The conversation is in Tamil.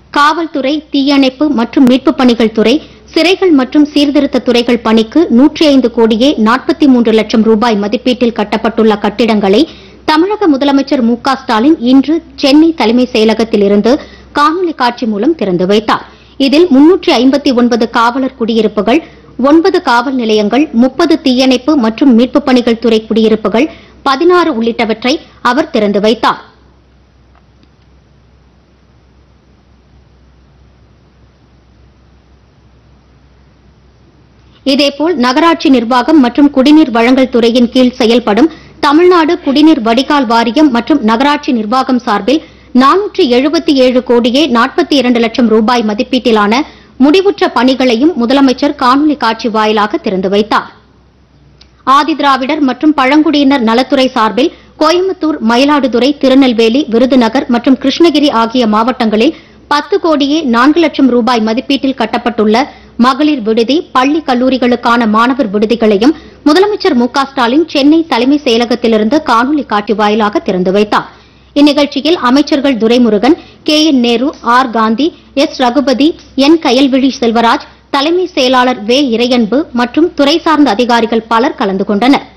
காவல்துறை தீயணைப்பு மற்றும் மீட்புப் பணிகள் துறை சிறைகள் மற்றும் சீர்திருத்த துறைகள் பணிக்கு நூற்றி ஐந்து கோடியே நாற்பத்தி மூன்று லட்சம் ரூபாய் மதிப்பீட்டில் கட்டப்பட்டுள்ள கட்டிடங்களை தமிழக முதலமைச்சர் மு க ஸ்டாலின் இன்று சென்னை தலைமைச் செயலகத்திலிருந்து காணொலி காட்சி மூலம் திறந்து வைத்தார் இதில் முன்னூற்றி ஐம்பத்தி ஒன்பது காவலர் குடியிருப்புகள் ஒன்பது காவல் நிலையங்கள் முப்பது தீயணைப்பு மற்றும் மீட்புப் பணிகள் துறை குடியிருப்புகள் பதினாறு உள்ளிட்டவற்றை அவர் திறந்து வைத்தார் இதேபோல் நகராட்சி நிர்வாகம் மற்றும் குடிநீர் வழங்கல் துறையின் கீழ் செயல்படும் தமிழ்நாடு குடிநீர் வடிகால் வாரியம் மற்றும் நகராட்சி நிர்வாகம் சார்பில் நானூற்று எழுபத்தி ஏழு கோடியே நாற்பத்தி இரண்டு லட்சம் ரூபாய் மதிப்பீட்டிலான முடிவுற்ற பணிகளையும் முதலமைச்சர் காணொலி காட்சி வாயிலாக திறந்து வைத்தார் ஆதிதிராவிடர் மற்றும் பழங்குடியினர் நலத்துறை சார்பில் கோயம்புத்தூர் மயிலாடுதுறை திருநெல்வேலி விருதுநகர் மற்றும் கிருஷ்ணகிரி ஆகிய மாவட்டங்களில் பத்து கோடியே நான்கு லட்சம் ரூபாய் மதிப்பீட்டில் கட்டப்பட்டுள்ள மகளிர் விடுதி பள்ளி கல்லூரிகளுக்கான மாணவர் விடுதிகளையும் முதலமைச்சர் மு க ஸ்டாலின் சென்னை தலைமைச் செயலகத்திலிருந்து காணொலி காட்சி வாயிலாக திறந்து வைத்தார் இந்நிகழ்ச்சியில் அமைச்சர்கள் Duraimurugan K N Nehru R Gandhi S Raghupathi N Kayalvizhi Selvaraj தலைமை செயலாளர் வே இறையன்பு மற்றும் துறை சார்ந்த அதிகாரிகள் பலர் கலந்து கொண்டனர்